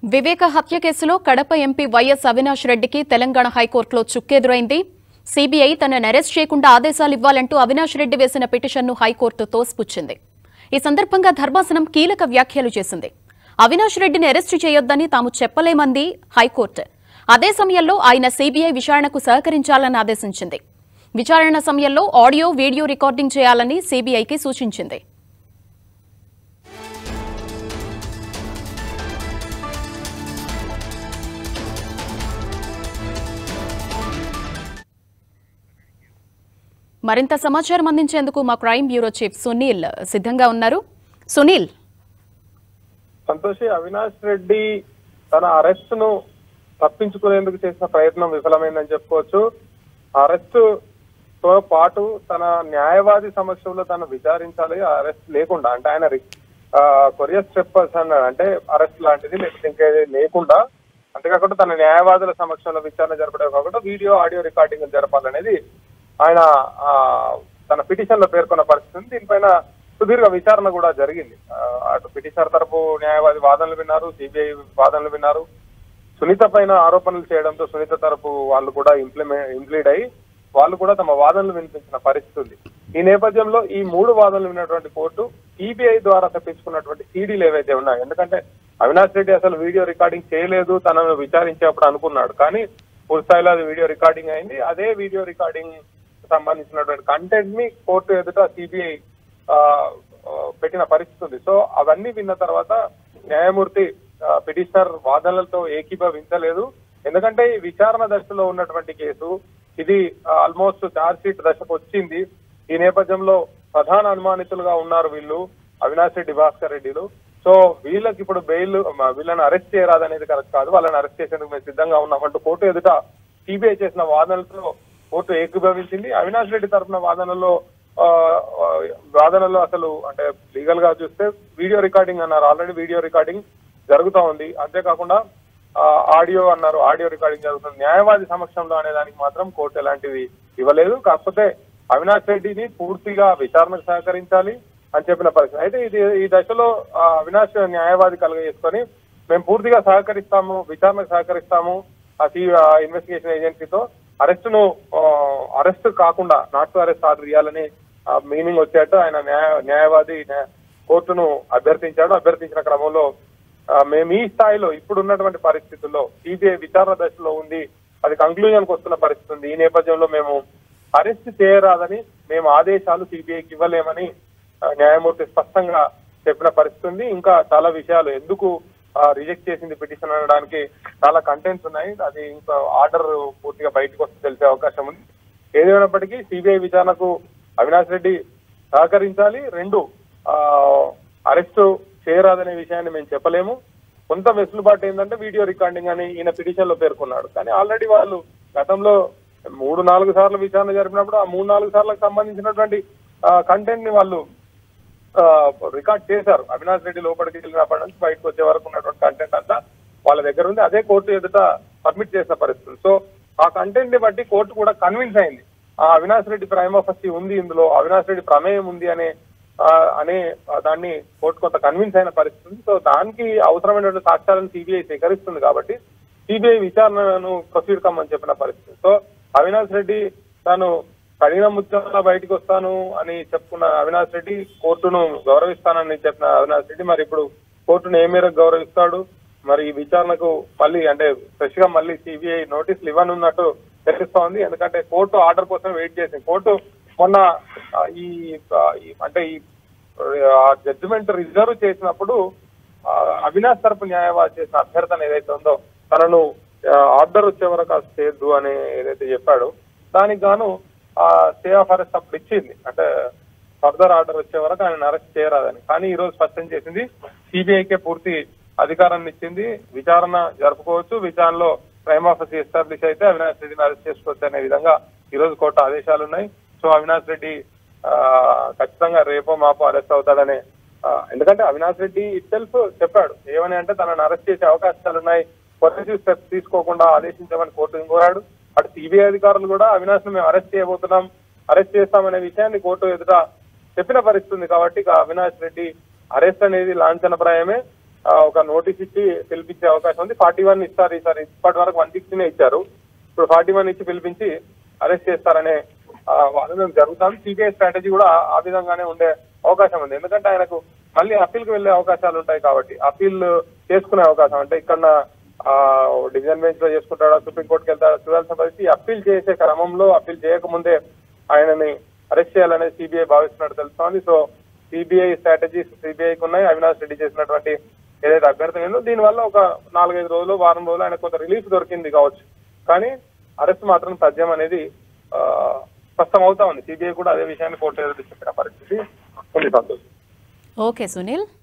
వివేక హత్య కేసులో Kadapa MP YS Avinash రెడ్డికి తెలంగాణ హైకోర్టులో చుక్కెదురైంది సీబీఐ తనను అరెస్ట్ చేయకుండా ఆదేశాలు ఇవ్వాలంటూ అవినాష్ రెడ్డి వేసిన పిటిషన్ను హైకోర్టు తోసిపుచ్చింది ఈ సందర్భంగా ధర్మాసనం కీలక వ్యాఖ్యలు చేసింది అవినాష్ రెడ్డిని అరెస్టు చేయొద్దని తాము చెప్పలేమంది హైకోర్టు అదే సమయంలో ఆయన సీబీఐ విచారణకు సహకరించాలని ఆదేశించింది విచారణ సమయంలో ఆడియో వీడియో రికార్డింగ్ చేయాలని సీబీఐకి సూచించింది మరింత సమాచారం అందించేందుకు మా క్రైమ్ బ్యూరో చీఫ్ సునీల్ సిద్ధంగా ఉన్నారు సునీల్ సంతోషి అవినాష్ రెడ్డి తన అరెస్ట్ ను తప్పించుకునేందుకు చేసిన ప్రయత్నం విఫలమైందని చెప్పుకోవచ్చు అరెస్ట్ తో పాటు తన న్యాయవాది సమక్షంలో తను విచారించాలి అరెస్ట్ లేకుండా అంటే ఆయన కొరియర్ స్టెప్పర్స్ అన్నాడు అంటే అరెస్ట్ లాంటిది లేకపోతే ఇంకేది లేకుండా అంతేకాకుండా తన న్యాయవాదుల సమక్షంలో విచారణ జరపడం కాకుండా వీడియో ఆడియో రికార్డింగ్ జరపాలనేది ఆయన ఆ, తన పిటిషన్ లో పేర్కొన్న పరిస్థితి ఉంది దీనిపైన సుదీర్ఘ విచారణ కూడా జరిగింది ఆ, అటు పిటిషనర్ తరపు న్యాయవాది వాదనలు విన్నారు సిబిఐ వాదనలు విన్నారు సునీత పైన ఆరోపణలు చేయడంతో సునీత తరపు వాళ్ళు కూడా ఇంప్లిమెంట్ ఇంప్లీడ్ అయ్యి వాళ్ళు కూడా తమ వాదనలు వినిపించిన పరిస్థితి ఉంది ఈ నేపథ్యంలో ఈ మూడు వాదనలు విన్నటువంటి కోర్టు సిబిఐ ద్వారా తెప్పించుకున్నటువంటి సీడీలు ఏవైతే ఉన్నాయో ఎందుకంటే అవినాష్ రెడ్డి అసలు వీడియో రికార్డింగ్ చేయలేదు తనను విచారించేప్పుడు అనుకున్నాడు కానీ పూర్తి స్థాయిలో అది వీడియో రికార్డింగ్ అయింది అదే వీడియో రికార్డింగ్ సంబంధించినటువంటి కంటెంట్ ని కోర్టు ఎదుట సిబిఐ పెట్టిన పరిస్థితి ఉంది సో అవన్నీ విన్న తర్వాత న్యాయమూర్తి పిటిషనర్ వాదనలతో ఏకీభవించలేదు ఎందుకంటే ఈ విచారణ దశలో ఉన్నటువంటి కేసు ఇది ఆల్మోస్ట్ ఛార్జ్ షీట్ దశకు వచ్చింది ఈ నేపథ్యంలో ప్రధాన అనుమానితులుగా ఉన్నారు వీళ్ళు అవినాష్ రెడ్డి భాస్కర్ రెడ్డిలు సో వీళ్ళకి ఇప్పుడు బెయిల్ మ, వీళ్ళని అరెస్ట్ చేయరాదనేది కరెక్ట్ కాదు వాళ్ళని అరెస్ట్ చేసేందుకు మేము సిద్ధంగా ఉన్నామంటూ కోర్టు ఎదుట సిబిఐ చేసిన వాదనలతో కోర్టు ఏకీభవించింది అవినాష్ రెడ్డి తరఫున వాదనలో ఆ, ఆ, వాదనలో అసలు అంటే లీగల్ గా చూస్తే వీడియో రికార్డింగ్ అన్నారు ఆల్రెడీ వీడియో రికార్డింగ్ జరుగుతా ఉంది అంతేకాకుండా ఆ, ఆడియో అన్నారు ఆడియో రికార్డింగ్ జరుగుతుంది న్యాయవాది సమక్షంలో అనే దానికి మాత్రం కోర్టు ఎలాంటివి ఇవ్వలేదు కాకపోతే అవినాష్ రెడ్డిని పూర్తిగా విచారణకు సహకరించాలి అని చెప్పిన పరిస్థితి అయితే ఇది ఈ దశలో ఆ, అవినాష్ న్యాయవాది కలుగజేసుకొని మేము పూర్తిగా సహకరిస్తాము విచారణకు సహకరిస్తాము ఆ ఇన్వెస్టిగేషన్ ఏజెన్సీతో అరెస్ట్ ను అరెస్ట్ కాకుండా నాట్ టు అరెస్ట్ ఆర్డర్ ఇవ్వాలని మీనింగ్ వచ్చేట్టు ఆయన న్యాయ న్యాయవాది న్యాయ- కోర్టును అభ్యర్థించాడు అభ్యర్థించిన క్రమంలో ఆ, మేము ఈ స్థాయిలో ఇప్పుడు ఉన్నటువంటి పరిస్థితుల్లో సిబిఐ విచారణ దశలో ఉంది అది కంక్లూజన్ కు వస్తున్న పరిస్థితి ఉంది ఈ నేపథ్యంలో మేము అరెస్ట్ చేయరాదని మేము ఆదేశాలు సిబిఐకి ఇవ్వలేమని ఆ, న్యాయమూర్తి స్పష్టంగా చెప్పిన పరిస్థితి ఉంది ఇంకా చాలా విషయాలు ఎందుకు రిజెక్ట్ చేసింది పిటిషన్ అనడానికి చాలా కంటెంట్స్ ఉన్నాయి అది ఇంకా ఆర్డర్ పూర్తిగా బయటకు వస్తే తెలిసే అవకాశం ఉంది ఏదేమైనప్పటికీ సిబిఐ విచారణకు అవినాష్ రెడ్డి సహకరించాలి రెండు ఆ, అరెస్టు చేయరాదనే విషయాన్ని మేము చెప్పలేము కొంత వెసులుబాటు ఏంటంటే వీడియో రికార్డింగ్ అని ఈయన పిటిషన్ లో పేర్కొన్నాడు కానీ ఆల్రెడీ వాళ్ళు గతంలో మూడు నాలుగు సార్లు విచారణ జరిపినప్పుడు ఆ మూడు నాలుగు సార్లకు సంబంధించినటువంటి కంటెంట్ ని వాళ్ళు ఆ, రికార్డ్ చేశారు అవినాష్ రెడ్డి లోపలికి వెళ్ళినప్పటి నుంచి బయటకు వచ్చే వరకు ఉన్నటువంటి కంటెంట్ అంతా వాళ్ళ దగ్గర ఉంది అదే కోర్టు ఎదుట సబ్మిట్ చేసిన పరిస్థితి సో ఆ కంటెంట్ ని బట్టి కోర్టు కూడా కన్విన్స్ అయింది ఆ అవినాష్ రెడ్డి ప్రైమ్ ఆఫర్సీ ఉంది ఇందులో అవినాష్ రెడ్డి ప్రమేయం ఉంది అనే ఆ, అనే ఆ, దాన్ని కోర్టు కొంత కన్విన్స్ అయిన పరిస్థితి ఉంది సో దానికి అవసరమైనటువంటి సాక్ష్యాలను సిబిఐ సేకరిస్తుంది కాబట్టి సిబిఐ విచారణను ప్రొసీడ్ కమ్మని చెప్పిన పరిస్థితి సో అవినాష్ రెడ్డి తాను కఠిన ముత్యాల బయటకు వస్తాను అని చెప్పుకున్న అవినాష్ రెడ్డి కోర్టును గౌరవిస్తానని చెప్పిన అవినాష్ రెడ్డి మరి ఇప్పుడు కోర్టును ఏ మేరకు గౌరవిస్తాడు మరి ఈ విచారణకు మళ్ళీ అంటే ఫ్రెష్ గా మళ్ళీ సిబిఐ నోటీసులు ఇవ్వనున్నట్టు తెలుస్తా ఉంది ఎందుకంటే కోర్టు ఆర్డర్ కోసం వెయిట్ చేసింది కోర్టు మొన్న ఆ, ఈ ఆ, ఈ- అంటే ఈ జడ్జిమెంట్ రిజర్వ్ చేసినప్పుడు ఆ, అవినాష్ తరపు న్యాయవాది చేసిన అభ్యర్థన ఏదైతే ఉందో తనను ఆర్డర్ వచ్చే వరకు అది చేయొద్దు అని ఏదైతే చెప్పాడో దానికి గాను ఆ స్టే ఆఫ్ అరెస్ట్ అప్పుడు ఇచ్చింది అంటే ఫర్దర్ ఆర్డర్ వచ్చే వరకు ఆయన అరెస్ట్ చేయరాదని కానీ ఈ రోజు స్పష్టం చేసింది సిబిఐకే పూర్తి అధికారాన్ని ఇచ్చింది విచారణ జరుపుకోవచ్చు విచారణలో క్రైమ్ ఆఫీస్ ఎస్టాబ్లిష్ అయితే అవినాష్ రెడ్డిని అరెస్ట్ చేసుకోవచ్చు అనే విధంగా ఈ రోజు కోర్టు ఆదేశాలు ఉన్నాయి సో అవినాష్ రెడ్డి ఆ, ఖచ్చితంగా రేపో మాపో అరెస్ట్ అవుతాడనే ఆ, ఎందుకంటే అవినాష్ రెడ్డి ఇట్సెల్ఫ్ చెప్పాడు ఏమని అంటే తనను అరెస్ట్ చేసే అవకాశాలు ఉన్నాయి పొజిటివ్ స్టెప్స్ తీసుకోకుండా ఆదేశించమని కోర్టును కోరాడు అటు సిబిఐ అధికారులు కూడా అవినాష్ ను మేము అరెస్ట్ చేయబోతున్నాం అరెస్ట్ చేస్తామనే విషయాన్ని కోర్టు ఎదుట చెప్పిన పరిస్థితి ఉంది కాబట్టి ఇక అవినాష్ రెడ్డి అరెస్ట్ అనేది లాంఛనప్రాయమే ఆ, ఒక నోటీస్ ఇచ్చి పిలిపించే అవకాశం ఉంది ఫార్టీ వన్ ఇస్తారు ఈసారి ఇప్పటి వరకు వన్ సిక్స్టీనే ఇచ్చారు ఇప్పుడు ఫార్టీ వన్ ఇచ్చి పిలిపించి అరెస్ట్ చేస్తారనే ఆ, వాదన జరుగుతుంది సిబిఐ స్ట్రాటజీ కూడా ఆ- ఆ విధంగానే ఉండే అవకాశం ఉంది ఎందుకంటే ఆయనకు మళ్ళీ అప్పీల్ కి వెళ్లే అవకాశాలు ఉంటాయి కాబట్టి అప్పీల్ చేసుకునే అవకాశం అంటే ఇక్కడ డివిజన్ బెంచ్ లో చేసుకుంటాడా సుప్రీం కోర్టుకి వెళ్తాడా చూడాల్సిన పరిస్థితి అప్పీల్ చేసే క్రమంలో అప్పీల్ చేయకముందే ఆయనని అరెస్ట్ చేయాలనేది సిబిఐ భావిస్తున్నట్టు తెలుస్తోంది సో సిబిఐ స్ట్రాటజీస్ సిబిఐకి ఉన్నాయి అవినాష్ రెడ్డి చేసినటువంటి ఏదైతే అభ్యర్థన ఉందో దీనివల్ల ఒక నాలుగైదు రోజులు వారం రోజులు ఆయన కొంత రిలీఫ్ దొరికింది కావచ్చు కానీ అరెస్ట్ మాత్రం తథ్యం అనేది ఆ, స్పష్టం అవుతా ఉంది సిబిఐ కూడా అదే విషయాన్ని కోర్టు ఎదురు చెప్పిన పరిస్థితి ఉంది సంతోష్ ఓకే సునీల్